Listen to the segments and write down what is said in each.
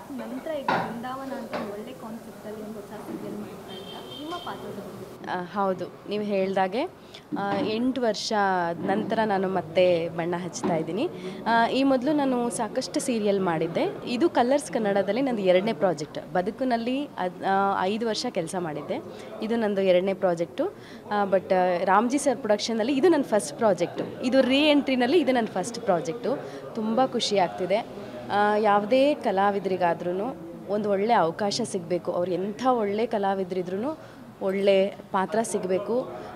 Gap ನಂತರ ಈಗ ಬೃಂದಾವನ ಅಂತ ಒಂದು ಒಳ್ಳೆ ಕಾನ್ಸೆಪ್ಟಲ್ಲಿ ಒಂದು ಹೊಸ ಸೀರಿಯಲ್ ಮಾಡ್ತಾ ಇದ್ದ ನಿಮ್ಮ ಪಾತ್ರದ ಬಗ್ಗೆ ಆ, ಹೌದು ನೀವು ಹೇಳ್ದಾಗೆ ಆ, ಎಂಟು ವರ್ಷ ನಂತರ ನಾನು ಮತ್ತೆ ಬಣ್ಣ ಹಚ್ತಾ ಇದ್ದೀನಿ ಆ, ಈ ಮೊದಲು ನಾನು ಸಾಕಷ್ಟು ಸೀರಿಯಲ್ ಮಾಡಿದ್ದೆ ಇದು ಕಲರ್ಸ್ ಕನ್ನಡದಲ್ಲಿ ನಂದು ಎರಡನೇ ಪ್ರಾಜೆಕ್ಟ್ ಬದುಕಿನಲ್ಲಿ ಅದ್ ಆ, ಐದು ವರ್ಷ ಕೆಲಸ ಮಾಡಿದ್ದೆ ಇದು ನಂದು ಎರಡನೇ ಪ್ರಾಜೆಕ್ಟು ಬಟ್ ರಾಮ್ಜಿ ಸರ್ ಪ್ರೊಡಕ್ಷನಲ್ಲಿ ಇದು ನನ್ನ ಫಸ್ಟ್ ಪ್ರಾಜೆಕ್ಟು ಇದು ರೀ ಎಂಟ್ರಿನಲ್ಲಿ ಇದು ನನ್ನ ಫಸ್ಟ್ ಪ್ರಾಜೆಕ್ಟು ತುಂಬ ಖುಷಿ ಆಗ್ತಿದೆ ಆ, ಯಾವುದೇ ಕಲಾವಿದರಿಗಾದ್ರೂ ಒಂದು ಒಳ್ಳೆ ಅವಕಾಶ ಸಿಗಬೇಕು ಅವ್ರು ಎಂಥ ಒಳ್ಳೆ ಕಲಾವಿದರಿದ್ರೂ ಒಳ್ಳೆ ಪಾತ್ರ ಸಿಗಬೇಕು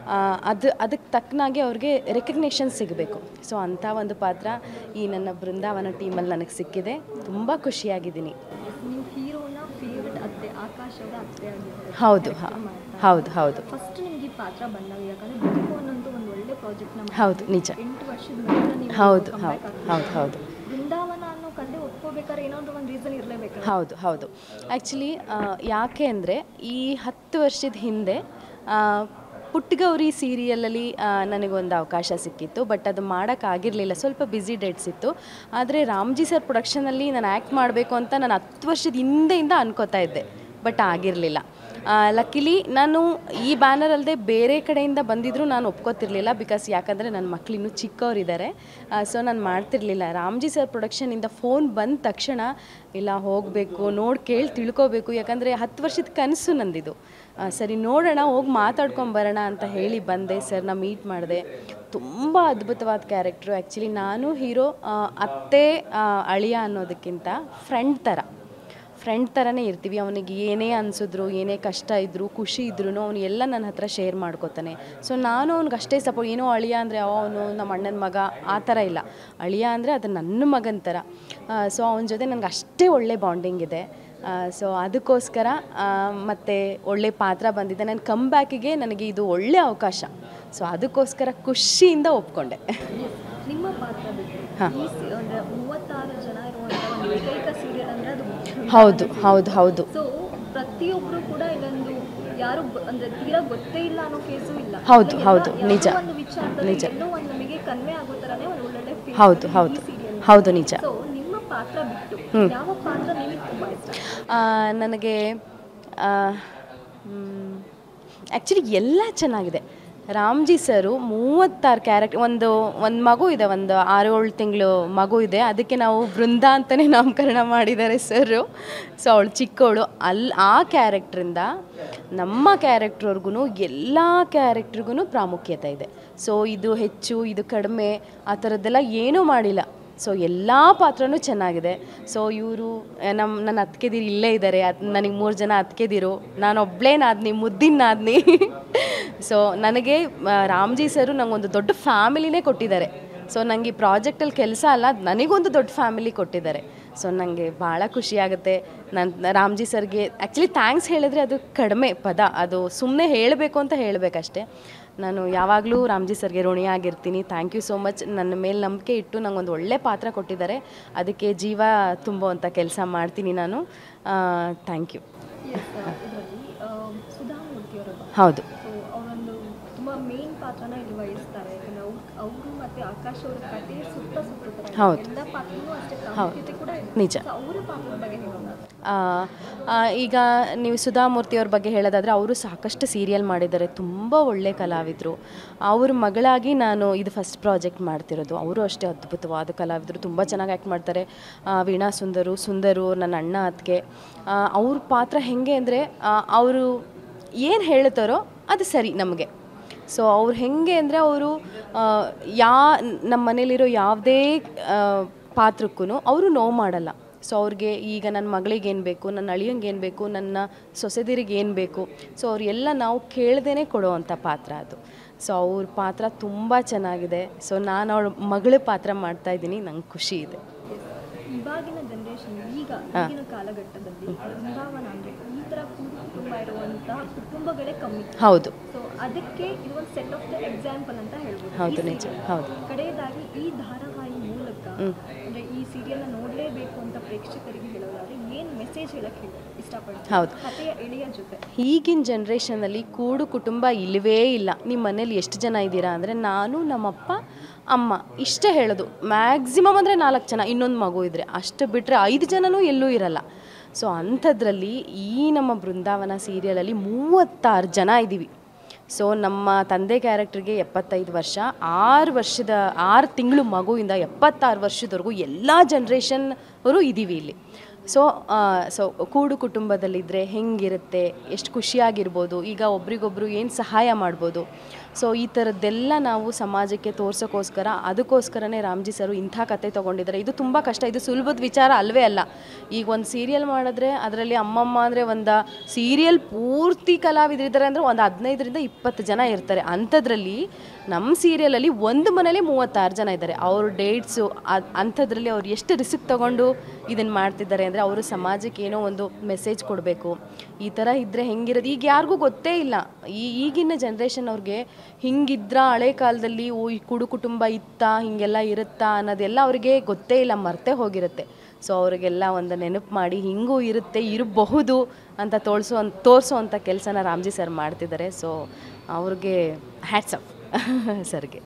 ಅದು ಅದಕ್ಕೆ ತಕ್ಕನಾಗೆ ಅವ್ರಿಗೆ ರೆಕಗ್ನೇಷನ್ ಸಿಗಬೇಕು ಸೊ ಅಂಥ ಒಂದು ಪಾತ್ರ ಈ ನನ್ನ ಬೃಂದಾವನ ಟೀಮಲ್ಲಿ ನನಗೆ ಸಿಕ್ಕಿದೆ ತುಂಬ ಖುಷಿಯಾಗಿದ್ದೀನಿ ನೀವು ಹೀರೋನ ಫೇವ್ರೆಟ್ ಅತ್ತೆ ಆಕಾಶ್ ಅವರ ಅತ್ತೆ ಆಗಿದ್ದಾರೆ ಹೌದು ಹ- ಹೌದು ಹೌದು ಫಸ್ಟ್ ನಿಮ್ಗೆ ಈ ಪಾತ್ರ ಬಂದಾಗ ಯಾಕಂದ್ರೆ ಬದುಕು ಅನ್ನೋದು ಒಂದು ಒಳ್ಳೆ ಪ್ರಾಜೆಕ್ಟ್ನ ಹೌದು ನಿಜ ಎಂಟು ವರ್ಷದ ನಂತರ ನೀವು ಹೌದು comeback ಹೌದು ಆಗ್ತಿದ್ದೀರಾ. ಹೌದು ಹೌದು ಬೃಂದಾವನ ಅನ್ನೋ ಕತೆ ಒಪ್ಕೋಬೇಕಾದ್ರೆ ಏನಾದ್ರು ಒಂದು ರೀಸನ್ ಇರಲೇಬೇಕು ಹೌದು ಹೌದು ಆ್ಯಕ್ಚುಲಿ ಯಾಕೆ ಅಂದರೆ ಈ ಹತ್ತು ವರ್ಷದ ಹಿಂದೆ ಆ, ಪುಟ್ಟಗೌರಿ ಸೀರಿಯಲಲ್ಲಿ ನನಗೊಂದು ಅವಕಾಶ ಸಿಕ್ಕಿತ್ತು ಬಟ್ ಅದು ಮಾಡೋಕ್ಕಾಗಿರಲಿಲ್ಲ ಸ್ವಲ್ಪ ಬ್ಯುಸಿ ಡೇಟ್ಸ್ ಇತ್ತು ಆದರೆ ರಾಮ್ಜಿ ಸರ್ ಪ್ರೊಡಕ್ಷನಲ್ಲಿ ನಾನು ಆ್ಯಕ್ಟ್ ಮಾಡಬೇಕು ಅಂತ ನಾನು ಹತ್ತು ವರ್ಷದ ಹಿಂದೆಯಿಂದ ಅನ್ಕೋತಾ ಇದ್ದೆ ಬಟ್ ಆಗಿರಲಿಲ್ಲ ಲಕ್ಕಿಲಿ ನಾನು ಈ ಬ್ಯಾನರ್ ಅಲ್ಲದೆ ಬೇರೆ ಕಡೆಯಿಂದ ಬಂದಿದ್ದರೂ ನಾನು ಒಪ್ಕೋತಿರ್ಲಿಲ್ಲ ಬಿಕಾಸ್ ಯಾಕಂದರೆ ನನ್ನ ಮಕ್ಳು ಇನ್ನೂ ಚಿಕ್ಕವರಿದ್ದಾರೆ ಸೊ ನಾನು ಮಾಡ್ತಿರ್ಲಿಲ್ಲ ರಾಮ್ಜಿ ಸರ್ ಪ್ರೊಡಕ್ಷನಿಂದ ಫೋನ್ ಬಂದ ತಕ್ಷಣ ಇಲ್ಲ ಹೋಗಬೇಕು ನೋಡಿ ಕೇಳಿ ತಿಳ್ಕೊಬೇಕು ಯಾಕಂದರೆ ಹತ್ತು ವರ್ಷದ ಕನಸು ನಂದಿದು ಆ, ಸರಿ ನೋಡೋಣ ಹೋಗಿ ಮಾತಾಡ್ಕೊಂಬರೋಣ ಅಂತ ಹೇಳಿ ಬಂದೆ ಸರ್ನ ಮೀಟ್ ಮಾಡಿದೆ ತುಂಬ ಅದ್ಭುತವಾದ ಕ್ಯಾರೆಕ್ಟ್ರು ಆ್ಯಕ್ಚುಲಿ ನಾನು ಹೀರೋ ಅತ್ತೆ ಆ, ಅಳಿಯ ಅನ್ನೋದಕ್ಕಿಂತ ಫ್ರೆಂಡ್ ಥರ ಫ್ರೆಂಡ್ ಥರನೇ ಇರ್ತೀವಿ ಅವನಿಗೆ ಏನೇ ಅನಿಸಿದ್ರು ಏನೇ ಕಷ್ಟ ಇದ್ದರೂ ಖುಷಿ ಇದ್ರೂ ಅವನು ಎಲ್ಲ ನನ್ನ ಹತ್ರ ಶೇರ್ ಮಾಡ್ಕೋತಾನೆ ಸೊ ನಾನು ಅವ್ನಿಗೆ ಅಷ್ಟೇ ಸಪೋರ್ಟ್ ಏನೋ ಅಳಿಯ ಅಂದರೆ ಅವನು ನಮ್ಮ ಅಣ್ಣನ ಮಗ ಆ ಥರ ಇಲ್ಲ ಅಳಿಯ ಅಂದರೆ ಅದು ನನ್ನ ಮಗನ ಥರ ಸೊ ಅವನ ಜೊತೆ ನನಗೆ ಅಷ್ಟೇ ಒಳ್ಳೆ ಬಾಂಡಿಂಗ್ ಇದೆ ಸೊ ಅದಕ್ಕೋಸ್ಕರ ಮತ್ತು ಒಳ್ಳೆ ಪಾತ್ರ ಬಂದಿದೆ ನನ್ನ ಕಮ್ ಬ್ಯಾಕಿಗೆ ನನಗೆ ಇದು ಒಳ್ಳೆ ಅವಕಾಶ ಸೊ ಅದಕ್ಕೋಸ್ಕರ ಖುಷಿಯಿಂದ ಒಪ್ಕೊಂಡೆ ನಿಮ್ಮ ಪಾತ್ರ ಬಿಟ್ಟು ಹಾ. ಈ ಸಿ- ಅಂದ್ರೆ ಮೂವತ್ತಾರು ಜನ ಇರುವಂತ ಒಂದು ಏಕೈಕ ಸೀರಿಯಲ್ ಅಂದ್ರೆ ಅದು ಹೌದು ಹೌದು ಹೌದು ಸೊ ಪ್ರತಿಯೊಬ್ರು ಕೂಡ ಇದೊಂದು ಯಾರು ಗೊ- ಅಂದ್ರೆ ತೀರಾ ಗೊತ್ತೇ ಇಲ್ಲ ಅನ್ನೋ ಕೇಸು ಇಲ್ಲ ಹೌದು, ಎಲ್ಲ- ಹೌದು, ಯಾವುದೋ ನಿಜ. ಒಂದು ವಿಚಾರದಲ್ಲಿ ನಿಜ. ಎಲ್ಲೋ ಒಂದು ನಮಗೆ ಕನ್ವೆ ಆಗೋ ತರನೇ ಒಂದು ಒಳ್ಳೊಳ್ಳೆ feel ಹೌದು ಇದೆ ಈ ಹೌದು serial. ಹೌದು ನಿಜ ಸೊ ನಿಮ್ಮ ಪಾತ್ರ ಬಿಟ್ಟು ಯಾವ ಪಾತ್ರ ನಿಮಗೆ ತುಂಬಾ ಇಷ್ಟ ಆ, ನನಗೆ ಆ್ಯಕ್ಚುಲಿ ಎಲ್ಲ ಚೆನ್ನಾಗಿದೆ ರಾಮ್ಜಿ ಸರು ಮೂವತ್ತಾರು ಕ್ಯಾರೆಕ್ಟ್ ಒಂದು ಒಂದು ಮಗು ಇದೆ ಒಂದು ಆರು ಏಳು ತಿಂಗಳು ಮಗು ಇದೆ ಅದಕ್ಕೆ ನಾವು ಬೃಂದ ಅಂತಲೇ ನಾಮಕರಣ ಮಾಡಿದ್ದಾರೆ ಸರು ಸೊ ಅವಳು ಚಿಕ್ಕವಳು ಅಲ್ಲಿ ಆ ಕ್ಯಾರೆಕ್ಟ್ರಿಂದ ನಮ್ಮ ಕ್ಯಾರೆಕ್ಟ್ರವ್ರಿಗೂ ಎಲ್ಲ ಕ್ಯಾರೆಕ್ಟ್ರಿಗೂ ಪ್ರಾಮುಖ್ಯತೆ ಇದೆ ಸೊ ಇದು ಹೆಚ್ಚು ಇದು ಕಡಿಮೆ ಆ ಥರದ್ದೆಲ್ಲ ಏನೂ ಮಾಡಿಲ್ಲ ಸೊ ಎಲ್ಲ ಪಾತ್ರನೂ ಚೆನ್ನಾಗಿದೆ ಸೊ ಇವರು ನಮ್ಮ ನನ್ನ ಅತ್ತಿಗೆದಿರು ಇಲ್ಲೇ ಇದ್ದಾರೆ ಅದು ನನಗೆ ಮೂರು ಜನ ಅತ್ತಿಗೆದಿರು ನಾನು ಒಬ್ಳೇ ನಾದ್ನಿ ಮುದ್ದಿನ ನಾದ್ನಿ ಸೊ ನನಗೆ ಆ, ರಾಮ್ಜಿ ಸರು ನಂಗೊಂದು ದೊಡ್ಡ ಫ್ಯಾಮಿಲಿನೇ ಕೊಟ್ಟಿದ್ದಾರೆ ಸೊ ನನಗೆ ಈ ಪ್ರಾಜೆಕ್ಟಲ್ಲಿ ಕೆಲಸ ಅಲ್ಲ ನನಗೊಂದು ದೊಡ್ಡ ಫ್ಯಾಮಿಲಿ ಕೊಟ್ಟಿದ್ದಾರೆ ಸೊ ನನಗೆ ಭಾಳ ಖುಷಿಯಾಗುತ್ತೆ ನನ್ನ ರಾಮ್ಜಿ ಸರ್ಗೆ ಆ್ಯಕ್ಚುಲಿ ಥ್ಯಾಂಕ್ಸ್ ಹೇಳಿದ್ರೆ ಅದು ಕಡಿಮೆ ಪದ ಅದು ಸುಮ್ಮನೆ ಹೇಳಬೇಕು ಅಂತ ಹೇಳಬೇಕಷ್ಟೇ ನಾನು ಯಾವಾಗಲೂ ರಾಮ್ಜಿ ಸರ್ಗೆ ಋಣಿಯಾಗಿರ್ತೀನಿ ಥ್ಯಾಂಕ್ ಯು ಸೋ ಮಚ್ ನನ್ನ ಮೇಲೆ ನಂಬಿಕೆ ಇಟ್ಟು ನಂಗೊಂದು ಒಳ್ಳೆ ಪಾತ್ರ ಕೊಟ್ಟಿದ್ದಾರೆ ಅದಕ್ಕೆ ಜೀವ ತುಂಬುವಂಥ ಕೆಲಸ ಮಾಡ್ತೀನಿ ನಾನು ಥ್ಯಾಂಕ್ ಯು ಇದರಲ್ಲಿ ಸುಧಾಮೂರ್ತಿ ಅವರ ಹೌದು ಸೊ ಅವರೊಂದು ತುಂಬ ಮೇನ್ ಪಾತ್ರನ ಇಲ್ಲಿ ವಹಿಸ್ತಾರೆ ಯಾಕಂದ್ರೆ ಅವ್ರು ಅವರು ಮತ್ತೆ ಆಕಾಶ್ ಅವರ ಕತೆ ಸುತ್ತ ಸುತ್ತುತ್ತಾರೆ ಹೌದು. ಎಲ್ಲ ಪಾತ್ರನೂ ಅಷ್ಟೇ ಪ್ರಾಮುಖ್ಯತೆ ಕೂಡ ಇದೆ ನಿಜ ಸೊ ಅವರ ಪಾತ್ರದ ಬಗ್ಗೆ ಹೇಳೋಣ ಆ, ಆ, ಈಗ ನೀವು ಸುಧಾಮೂರ್ತಿಯವ್ರ ಬಗ್ಗೆ ಹೇಳೋದಾದರೆ ಅವರು ಸಾಕಷ್ಟು ಸೀರಿಯಲ್ ಮಾಡಿದ್ದಾರೆ ತುಂಬ ಒಳ್ಳೆ ಕಲಾವಿದರು ಅವ್ರ ಮಗಳಾಗಿ ನಾನು ಇದು ಫಸ್ಟ್ ಪ್ರಾಜೆಕ್ಟ್ ಮಾಡ್ತಿರೋದು ಅವರು ಅಷ್ಟೇ ಅದ್ಭುತವಾದ ಕಲಾವಿದರು ತುಂಬ ಚೆನ್ನಾಗಿ ಆ್ಯಕ್ಟ್ ಮಾಡ್ತಾರೆ ಆ, ವೀಣಾ ಸುಂದರು ಸುಂದರು ನನ್ನ ಅಣ್ಣ ಅದಕ್ಕೆ ಅವ್ರ ಪಾತ್ರ ಹೆಂಗೆ ಅಂದರೆ ಅವರು ಏನು ಹೇಳ್ತಾರೋ ಅದು ಸರಿ ನಮಗೆ ಸೊ ಅವ್ರು ಹೆಂಗೆ ಅಂದರೆ ಅವರು ಯಾ ನಮ್ಮ ಮನೇಲಿರೋ ಯಾವುದೇ ಪಾತ್ರಕ್ಕೂ ಅವರು ನೋವು ಮಾಡಲ್ಲ ಸೊ ಅವ್ರಿಗೆ ಈಗ ನನ್ನ ಮಗಳಿಗೆ ಏನು ಬೇಕು ನನ್ನ ಅಳಿಯಂಗೆ ಏನು ಬೇಕು ನನ್ನ ಸೊಸೆದಿರಿಗೆ ಏನು ಬೇಕು ಸೊ ಅವ್ರೆಲ್ಲ ನಾವು ಕೇಳ್ದೇ ಕೊಡೋವಂಥ ಪಾತ್ರ ಅದು ಸೊ ಅವ್ರ ಪಾತ್ರ ತುಂಬ ಚೆನ್ನಾಗಿದೆ ಸೊ ನಾನು ಅವಳ ಮಗಳ ಪಾತ್ರ ಮಾಡ್ತಾ ಇದ್ದೀನಿ ನಂಗೆ ಖುಷಿ ಇದೆ ಇವಾಗಿನ ಜನರೇಷನ್ ಈಗ ಈಗಿನ ಕಾಲಘಟ್ಟದಲ್ಲಿ ಬೃಂದಾವನ ಅಂದ್ರೆ ಈ ತರ ಕೂಡು ಕುಟುಂಬ ಇರುವಂತಹ ಕುಟುಂಬಗಳೇ ಕಮ್ಮಿ ಹೌದು ಸೊ ಅದಕ್ಕೆ ಇದು ಒಂದು ಸೆಟ್ ಆಫ್ ದ ಎಕ್ಸಾಂಪಲ್ ಅಂತ ಹೇಳ್ಬೋದು ಹೌದು ಈ ನಿಜ serial. ಹೌದು ಕಡೆಯದಾಗಿ ಈ ಧಾರಾವಾಹಿ ಮೂಲಕ ಅಂದ್ರೆ ಈ ಸೀರಿಯಲ್ನ ನೋಡಲೇಬೇಕು ಅಂತ ಪ್ರೇಕ್ಷಕರಿಗೆ ಹೇಳೋದಾದ್ರೆ ಏನು ಮೆಸೇಜ್ ಹೇಳಕ್ಕೆ ಹೇಳಿ ಇಷ್ಟಪಡ್ತೀನಿ ಹೌದು. ಕಥೆಯ ಎಳೆಯ ಜೊತೆ ಈಗಿನ ಜನ್ರೇಷನಲ್ಲಿ ಕೂಡು ಕುಟುಂಬ ಇಲ್ಲವೇ ಇಲ್ಲ ನಿಮ್ಮ ಮನೇಲಿ ಎಷ್ಟು ಜನ ಇದ್ದೀರಾ ಅಂದರೆ ನಾನು ನಮ್ಮಪ್ಪ ಅಮ್ಮ ಇಷ್ಟೇ ಹೇಳೋದು ಮ್ಯಾಕ್ಸಿಮಮ್ ಅಂದರೆ ನಾಲ್ಕು ಜನ ಇನ್ನೊಂದು ಮಗು ಇದ್ದರೆ ಅಷ್ಟು ಬಿಟ್ಟರೆ ಐದು ಜನನೂ ಎಲ್ಲೂ ಇರಲ್ಲ ಸೊ ಅಂಥದ್ರಲ್ಲಿ ಈ ನಮ್ಮ ಬೃಂದಾವನ ಸೀರಿಯಲಲ್ಲಿ ಮೂವತ್ತಾರು ಜನ ಇದ್ದೀವಿ ಸೊ ನಮ್ಮ ತಂದೆ ಕ್ಯಾರೆಕ್ಟ್ರಿಗೆ ಎಪ್ಪತ್ತೈದು ವರ್ಷ ಆರು ವರ್ಷದ ಆರು ತಿಂಗಳು ಮಗುವಿಂದ ಎಪ್ಪತ್ತಾರು ವರ್ಷದವರೆಗೂ ಎಲ್ಲ ಜನ್ರೇಷನ್ ಅವರು ಇದ್ದೀವಿ ಇಲ್ಲಿ ಸೊ ಸೊ ಕೂಡು ಕುಟುಂಬದಲ್ಲಿದ್ದರೆ ಹೆಂಗಿರುತ್ತೆ ಎಷ್ಟು ಖುಷಿಯಾಗಿರ್ಬೋದು ಈಗ ಒಬ್ರಿಗೊಬ್ರು ಏನು ಸಹಾಯ ಮಾಡ್ಬೋದು ಸೊ ಈ ಥರದ್ದೆಲ್ಲ ನಾವು ಸಮಾಜಕ್ಕೆ ತೋರ್ಸೋಕ್ಕೋಸ್ಕರ ಅದಕ್ಕೋಸ್ಕರನೇ ರಾಮ್ಜಿ ಸರು ಇಂಥ ಕತೆ ತೊಗೊಂಡಿದ್ದಾರೆ ಇದು ತುಂಬ ಕಷ್ಟ ಇದು ಸುಲಭದ ವಿಚಾರ ಅಲ್ವೇ ಅಲ್ಲ ಈಗ ಒಂದು ಸೀರಿಯಲ್ ಮಾಡಿದ್ರೆ ಅದರಲ್ಲಿ ಅಮ್ಮಮ್ಮ ಅಂದರೆ ಒಂದು ಸೀರಿಯಲ್ ಪೂರ್ತಿ ಕಲಾವಿದರಿದ್ದಾರೆ ಅಂದರೆ ಒಂದು ಹದಿನೈದರಿಂದ ಇಪ್ಪತ್ತು ಜನ ಇರ್ತಾರೆ ಅಂಥದ್ರಲ್ಲಿ ನಮ್ಮ ಸೀರಿಯಲಲ್ಲಿ ಒಂದು ಮನೇಲಿ ಮೂವತ್ತಾರು ಜನ ಇದ್ದಾರೆ ಅವ್ರ ಡೇಟ್ಸು ಅಂಥದ್ರಲ್ಲಿ ಅವ್ರು ಎಷ್ಟು ರಿಸ್ಕ್ ತಗೊಂಡು ಇದನ್ನು ಮಾಡ್ತಿದ್ದಾರೆ ಅಂದರೆ ಅವರು ಸಮಾಜಕ್ಕೆ ಏನೋ ಒಂದು ಮೆಸೇಜ್ ಕೊಡಬೇಕು ಈ ಥರ ಇದ್ದರೆ ಹೆಂಗಿರೋದು ಈಗ ಯಾರಿಗೂ ಗೊತ್ತೇ ಇಲ್ಲ ಈ ಈಗಿನ ಜನ್ರೇಷನ್ ಅವ್ರಿಗೆ ಹಿಂಗಿದ್ರ ಹಳೆ ಕಾಲದಲ್ಲಿ ಓ ಈ ಕುಡು ಕುಟುಂಬ ಇತ್ತಾ ಹಿಂಗೆಲ್ಲ ಇರುತ್ತಾ ಅನ್ನೋದೆಲ್ಲ ಅವ್ರಿಗೆ ಗೊತ್ತೇ ಇಲ್ಲ ಮರ್ತೇ ಹೋಗಿರುತ್ತೆ ಸೊ ಅವರಿಗೆಲ್ಲ ಒಂದು ನೆನಪು ಮಾಡಿ ಹಿಂಗೂ ಇರುತ್ತೆ ಇರಬಹುದು ಅಂತ ತೋರಿಸೋ ತೋರಿಸೋ ಅಂಥ ಕೆಲಸನ ರಾಮ್ಜಿ ಸರ್ ಮಾಡ್ತಿದ್ದಾರೆ ಸೊ ಅವ್ರಿಗೆ ಹ್ಯಾಟ್ಸ್ ಅಪ್ ಸರ್ಗೆ